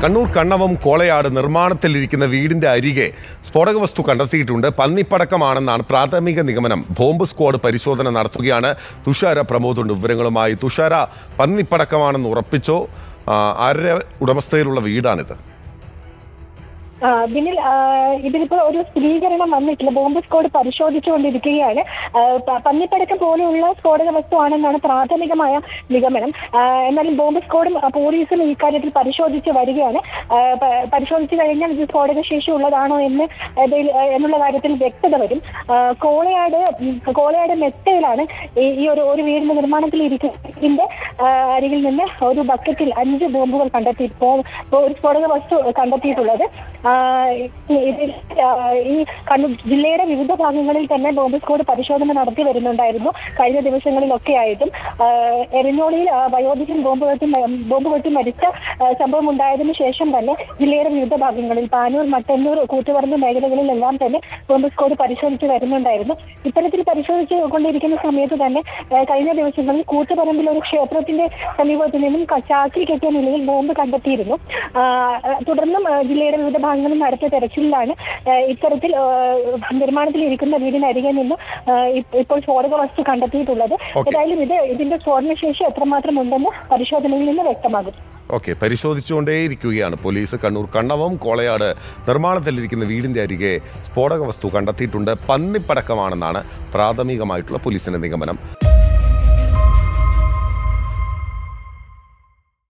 കണ്ണൂർ കണ്ണവം കോളയാട് നിർമ്മാണത്തിലിരിക്കുന്ന വീടിന്റെ അരികെ സ്ഫോടക വസ്തു കണ്ടെത്തിയിട്ടുണ്ട് പന്നിപ്പടക്കമാണെന്നാണ് പ്രാഥമിക നിഗമനം ബോംബ് സ്ക്വാഡ് പരിശോധന നടത്തുകയാണ് തുഷാര പ്രമോദുണ്ട് വിവരങ്ങളുമായി തുഷാര പന്നിപ്പടക്കമാണെന്ന് ഉറപ്പിച്ചോ ആ, ആരുടെ ഉടമസ്ഥയിലുള്ള വീടാണിത് ആ, ബിനിൽ ആ, ഇതിലിപ്പോ ഒരു സ്ഥിരീകരണം വന്നിട്ടില്ല ബോംബ് സ്ക്വാഡ് പരിശോധിച്ചുകൊണ്ടിരിക്കുകയാണ് ആ, പ- പന്നിപ്പടക്കം പോലെയുള്ള സ്ഫോടക വസ്തുവാണെന്നാണ് പ്രാഥമികമായ നിഗമനം ആ, എന്നാലും ബോംബ് സ്ക്വാഡും ആ, പോലീസും ഇക്കാര്യത്തിൽ പരിശോധിച്ച് വരികയാണ് ആ, പ- പരിശോധിച്ച് കഴിഞ്ഞാൽ ഇത് സ്ഫോടക ശേഷി ഉള്ളതാണോ എന്ന് ഇതിൽ, ആ, എന്നുള്ള കാര്യത്തിൽ വ്യക്തത വരും ആ, കോളയാട് ഉം, കോളയാട് മെത്തയിലാണ് ഈ ഈ ഒരു ഒരു വീടിന്റെ നിർമ്മാണത്തിൽ ഇരിക്കുന്നതിന്റെ ആ, അരികിൽ നിന്ന് ഒരു ബക്കറ്റിൽ അഞ്ച് ബോംബുകൾ കണ്ടെത്തി ബോ- ഒരു സ്ഫോടക വസ്തു കണ്ടെത്തിയിട്ടുള്ളത് ആ, ഇതിൽ ആ, ഈ കണ്ണൂർ ജില്ലയുടെ വിവിധ ഭാഗങ്ങളിൽ തന്നെ ബോംബ് സ്ക്വാഡ് പരിശോധന നടത്തി വരുന്നുണ്ടായിരുന്നു കഴിഞ്ഞ ദിവസങ്ങളിലൊക്കെ ആയിട്ടും ആ, എരഞ്ഞോളിയിൽ ആ, വയോധികൻ ബോംബ് വെട്ടി മ- ബോംബ് വെട്ടി മരിച്ച ആ, സംഭവം ഉണ്ടായതിനു ശേഷം തന്നെ ജില്ലയുടെ വിവിധ ഭാഗങ്ങളിൽ പാനൂർ മട്ടന്നൂർ കൂത്തുപറമ്പ് മേഖലകളിലെല്ലാം തന്നെ ബോംബ് സ്ക്വാഡ് പരിശോധിച്ച് വരുന്നുണ്ടായിരുന്നു ഇത്തരത്തിൽ പരിശോധിച്ച് കൊണ്ടിരിക്കുന്ന സമയത്ത് തന്നെ ആ, കഴിഞ്ഞ ദിവസങ്ങളിൽ കൂത്തുപറമ്പിൽ ഒരു ക്ഷേത്രത്തിന്റെ സമീപത്തു നിന്നും ക- ചാക്കിൽ കെട്ടിയ നിലയിൽ ബോംബ് കണ്ടെത്തിയിരുന്നു ആ, ആ, തുടർന്നും ആ, ജില്ലയുടെ വിവിധ ഭാഗങ്ങളിൽ നടത്തിയ തെരച്ചിലിലാണ് ആ, ഇത്തരത്തിൽ ആ, നിർമ്മാണത്തിലിരിക്കുന്ന വീടിനരികെ നിന്നും ആ, ഇപ്പ- ഇപ്പോൾ സ്ഫോടക വസ്തു കണ്ടെത്തിയിട്ടുള്ളത് Okay. ഏതായാലും ഇത് ഇതിന്റെ സ്ഫോടന ശേഷി എത്രമാത്രം ഉണ്ടെന്ന് പരിശോധനയിൽ നിന്ന് വ്യക്തമാകും ഓക്കെ പരിശോധിച്ചുകൊണ്ടേയിരിക്കുകയാണ് പോലീസ് കണ്ണൂർ കണ്ണവം കോളയാട് നിർമ്മാണത്തിലിരിക്കുന്ന വീടിന്റെ അരികെ സ്ഫോടക വസ്തു കണ്ടെത്തിയിട്ടുണ്ട് പന്നിപ്പടക്കമാണെന്നാണ് പ്രാഥമികമായിട്ടുള്ള പോലീസിന്റെ നിഗമനം